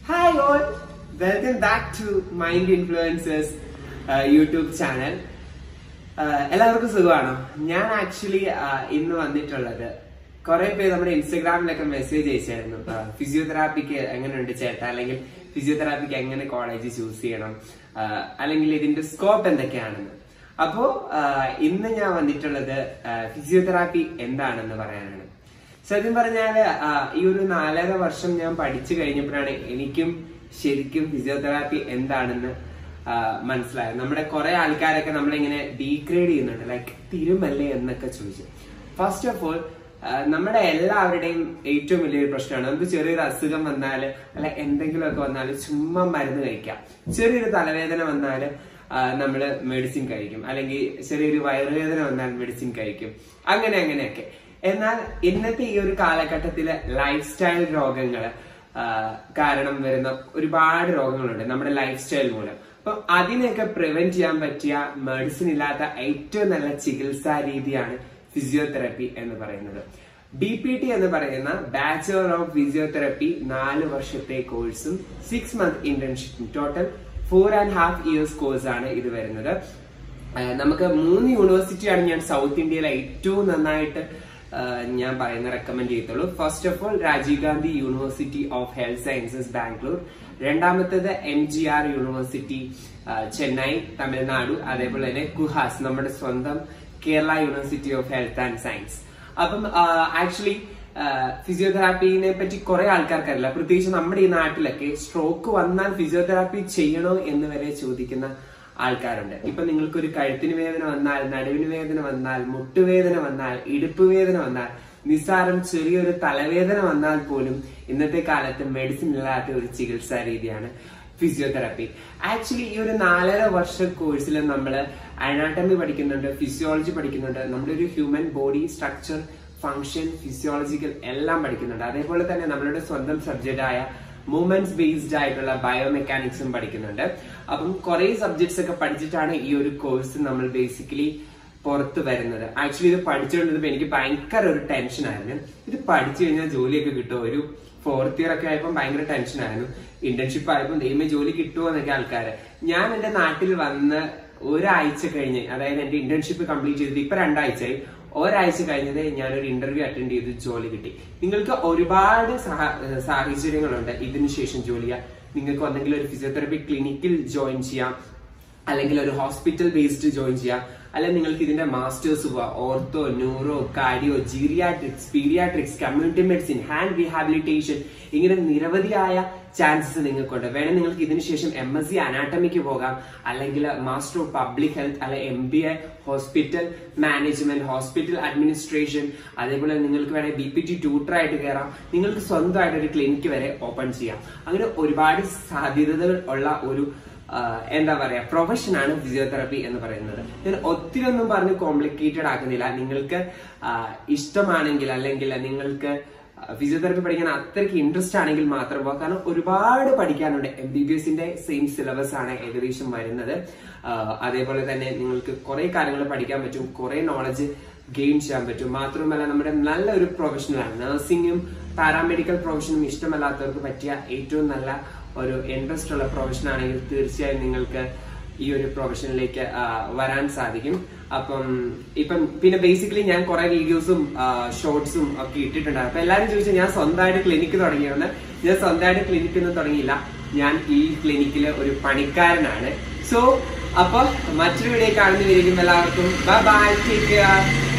hi all welcome back to mind influencers YouTube channel എല്ലാവർക്കും സുഖമാണോ ഞാൻ ആക്ച്വലി ഇന്ന് വന്നിട്ടുള്ളത് കുറെ പേര് നമ്മുടെ ഇൻസ്റ്റഗ്രാമിലൊക്കെ മെസ്സേജ് അയച്ചായിരുന്നു ഫിസിയോതെറാപ്പിക്ക് എങ്ങനെയുണ്ട് ചേട്ടാ അല്ലെങ്കിൽ ഫിസിയോതെറാപ്പിക്ക് എങ്ങനെ കോളേജ് ചൂസ് ചെയ്യണം ആ, അല്ലെങ്കിൽ ഇതിന്റെ സ്കോപ്പ് എന്തൊക്കെയാണെന്ന് അപ്പോ ആ, ഇന്ന് ഞാൻ വന്നിട്ടുള്ളത് ഫിസിയോതെറാപ്പി എന്താണെന്ന് പറയാനാണ് സത്യം പറഞ്ഞാല് ആ, ഈ ഒരു നാലര വർഷം ഞാൻ പഠിച്ചു കഴിഞ്ഞപ്പോഴാണ് എനിക്കും ശരിക്കും ഫിസിയോതെറാപ്പി എന്താണെന്ന് ആ, മനസ്സിലായത് നമ്മുടെ കുറെ ആൾക്കാരൊക്കെ നമ്മളിങ്ങനെ ഡീഗ്രേഡ് ചെയ്യുന്നുണ്ട് ലൈക്ക് തിരുമല്ലേ എന്നൊക്കെ ചോദിച്ചു ഫസ്റ്റ് ഓഫ് ഓൾ നമ്മുടെ എല്ലാവരുടെയും ഏറ്റവും വലിയൊരു പ്രശ്നമാണ് നമുക്ക് ചെറിയൊരു അസുഖം വന്നാൽ അല്ല എന്തെങ്കിലുമൊക്കെ വന്നാൽ ചുമ്മാ മരുന്ന് കഴിക്കാം ചെറിയൊരു തലവേദന വന്നാൽ നമ്മൾ മെഡിസിൻ കഴിക്കും അല്ലെങ്കിൽ ചെറിയൊരു വയറുവേദന വന്നാൽ മെഡിസിൻ കഴിക്കും അങ്ങനെ അങ്ങനെയൊക്കെ എന്നാൽ ഇന്നത്തെ ഈ ഒരു കാലഘട്ടത്തില് ലൈഫ് സ്റ്റൈൽ രോഗങ്ങൾ കാരണം വരുന്ന ഒരുപാട് രോഗങ്ങളുണ്ട് നമ്മുടെ ലൈഫ് സ്റ്റൈൽ മൂലം അപ്പൊ അതിനെയൊക്കെ പ്രിവെന്റ് ചെയ്യാൻ പറ്റിയ മെഡിസിൻ ഇല്ലാത്ത ഏറ്റവും നല്ല ചികിത്സാ രീതിയാണ് ഫിസിയോതെറപ്പി എന്ന് പറയുന്നത് ബി പി ടി എന്ന് പറയുന്ന ബാച്ചുലർ ഓഫ് ഫിസിയോതെറപ്പി നാല് വർഷത്തെ കോഴ്സും സിക്സ് മന്ത് ഇന്റേൺഷിപ്പും total four and half years course ആണ് ഇത് വരുന്നത് ആഹ് നമുക്ക് മൂന്ന് യൂണിവേഴ്സിറ്റിയാണ് ഞാൻ സൗത്ത് ഇന്ത്യയിലെ ഏറ്റവും നന്നായിട്ട് ആഹ് ഞാൻ പറയുന്ന റെക്കമെൻഡ് ചെയ്യത്തുള്ളൂ first of all Rajiv Gandhi university of health sciences Bangalore രണ്ടാമത്തേത് M G R university uh Chennai Tamil Nadu അതേപോലെ തന്നെ കുഹാസ് നമ്മുടെ സ്വന്തം Kerala university of health and science അപ്പം ആക്ച്വലി ഫിസിയോതെറാപ്പിനെ പറ്റി കുറെ ആൾക്കാർക്കറിയില്ല പ്രത്യേകിച്ച് നമ്മുടെ ഈ നാട്ടിലൊക്കെ സ്ട്രോക്ക് വന്നാൽ ഫിസിയോതെറാപ്പി ചെയ്യണോ എന്ന് വരെ ചോദിക്കുന്ന ആൾക്കാരുണ്ട് ഇപ്പൊ നിങ്ങൾക്ക് ഒരു കഴുത്തിന് വേദന വന്നാൽ നടുവിന് വേദന വന്നാൽ മുട്ടുവേദന വന്നാൽ ഇടുപ്പ് വേദന വന്നാൽ നിസ്സാരം ചെറിയൊരു തലവേദന വന്നാൽ പോലും ഇന്നത്തെ കാലത്ത് മെഡിസിൻ ഇല്ലാത്ത ഒരു ചികിത്സാ രീതിയാണ് ഫിസിയോതെറാപ്പി ആക്ച്വലി ഈ ഒരു നാലര വർഷ കോഴ്സിൽ നമ്മൾ അനാട്ടമി പഠിക്കുന്നുണ്ട് ഫിസിയോളജി പഠിക്കുന്നുണ്ട് നമ്മുടെ ഒരു human body structure function physiological എല്ലാം പഠിക്കുന്നുണ്ട് അതേപോലെ തന്നെ നമ്മളുടെ സ്വന്തം സബ്ജക്റ്റ് ആയ മൂവ്മെന്റ്സ് ബേസ്ഡ് ആയിട്ടുള്ള ബയോമെക്കാനിക്സും പഠിക്കുന്നുണ്ട് അപ്പം കുറെ സബ്ജക്ട്സ് ഒക്കെ പഠിച്ചിട്ടാണ് ഈ ഒരു കോഴ്സ് നമ്മൾ ബേസിക്കലി പുറത്ത് വരുന്നത് ആക്ച്വലി ഇത് പഠിച്ചുകൊണ്ടിരുന്നപ്പോ എനിക്ക് ഭയങ്കര ഒരു ടെൻഷൻ ആയിരുന്നു ഇത് പഠിച്ചു കഴിഞ്ഞാൽ ജോലിയൊക്കെ കിട്ടുമോ ഒരു ഫോർത്ത് ഇയർ ഒക്കെ ആയപ്പോൾ ഭയങ്കര ടെൻഷൻ ആയിരുന്നു ഇന്റേൺഷിപ്പ് ആയപ്പോൾ ദൈവമേ ജോലി കിട്ടുമോ എന്നൊക്കെ ആൾക്കാര് ഞാൻ എന്റെ നാട്ടിൽ വന്ന് ഒരാഴ്ച കഴിഞ്ഞ് അതായത് എന്റെ ഇന്റേൺഷിപ്പ് കംപ്ലീറ്റ് ചെയ്തിട്ട് ഇപ്പൊ രണ്ടാഴ്ചയായി ഒരാഴ്ച കഴിഞ്ഞത് ഞാനൊരു ഇന്റർവ്യൂ അറ്റൻഡ് ചെയ്ത് ജോലി കിട്ടി നിങ്ങൾക്ക് ഒരുപാട് സഹ- സാഹചര്യങ്ങളുണ്ട് ഇതിനു ശേഷം ജോലി ചെയ്യാൻ നിങ്ങൾക്ക് ഒന്നെങ്കിൽ ഒരു ഫിസിയോതെറപ്പി ക്ലിനിക്കിൽ ജോയിൻ ചെയ്യാം അല്ലെങ്കിൽ ഒരു ഹോസ്പിറ്റൽ ബേസ്ഡ് ജോയിൻ ചെയ്യാം അല്ലെങ്കിൽ നിങ്ങൾക്ക് ഇതിന്റെ മാസ്റ്റേഴ്സ് പോവാം ortho neuro cardio geriatrics paediatrics community medicine hand rehabilitation ഇങ്ങനെ നിരവധിയായ ചാൻസസ് നിങ്ങൾക്കുണ്ട് വേണേൽ നിങ്ങൾക്ക് ഇതിനു ശേഷം എം എസ് സി അനാട്ടമിക്ക് പോകാം അല്ലെങ്കിൽ മാസ്റ്റർ ഓഫ് പബ്ലിക് ഹെൽത്ത് അല്ലെ M B A hospital management hospital administration അതേപോലെ നിങ്ങൾക്ക് വേണേൽ ബി പി ടി ട്യൂട്ടർ ആയിട്ട് കയറാം നിങ്ങൾക്ക് സ്വന്തമായിട്ട് ഒരു ക്ലിനിക്ക് വരെ ഓപ്പൺ ചെയ്യാം അങ്ങനെ ഒരുപാട് സാധ്യതകൾ ഉള്ള ഒരു ആഹ് എന്താ പറയാ പ്രൊഫഷനാണ് ഫിസിയോതെറപ്പി എന്ന് പറയുന്നത് ഞാൻ ഒത്തിരി ഒന്നും പറഞ്ഞ് കോംപ്ലിക്കേറ്റഡ് ആക്കുന്നില്ല നിങ്ങൾക്ക് ആഹ് ഇഷ്ടമാണെങ്കിൽ അല്ലെങ്കിൽ നിങ്ങൾക്ക് ഫിസിയോതെറപ്പി പഠിക്കാൻ അത്രയ്ക്ക് ഇൻട്രസ്റ്റ് ആണെങ്കിൽ മാത്രം പോകാം കാരണം ഒരുപാട് പഠിക്കാനുണ്ട് എം ബി ബി എസിന്റെ സെയിം സിലബസ് ആണ് ഏകദേശം വരുന്നത് ആഹ് അതേപോലെ തന്നെ നിങ്ങൾക്ക് കുറെ കാര്യങ്ങൾ പഠിക്കാൻ പറ്റും കുറെ നോളജ് ഗെയിൻ ചെയ്യാൻ പറ്റും മാത്രമല്ല നമ്മുടെ നല്ലൊരു പ്രൊഫഷണലാണ് നഴ്സിംഗും പാരാമെഡിക്കൽ പ്രൊഫഷനും ഇഷ്ടമല്ലാത്തവർക്ക് പറ്റിയ ഏറ്റവും നല്ല ഒരു ഇൻട്രസ്റ്റ് ഉള്ള പ്രൊഫഷൻ ആണെങ്കിൽ തീർച്ചയായും നിങ്ങൾക്ക് ഈ ഒരു പ്രൊഫഷനിലേക്ക് ആ, വരാൻ സാധിക്കും അപ്പം ഇപ്പം പിന്നെ ബേസിക്കലി ഞാൻ കുറെ വീഡിയോസും ഷോർട്സും ഒക്കെ ഇട്ടിട്ടുണ്ട് അപ്പൊ എല്ലാവരും ചോദിച്ചാൽ ഞാൻ സ്വന്തമായിട്ട് ക്ലിനിക്ക് തുടങ്ങിയെന്ന് ഞാൻ സ്വന്തമായിട്ട് ക്ലിനിക്ക് ഒന്നും തുടങ്ങിയില്ല ഞാൻ ഈ ക്ലിനിക്കിലെ ഒരു പണിക്കാരനാണ് സോ അപ്പൊ മറ്റൊരു വീഡിയോ കാണുന്നവരിക്കും എല്ലാവർക്കും ബൈ ബൈ ടേക്ക് കെയർ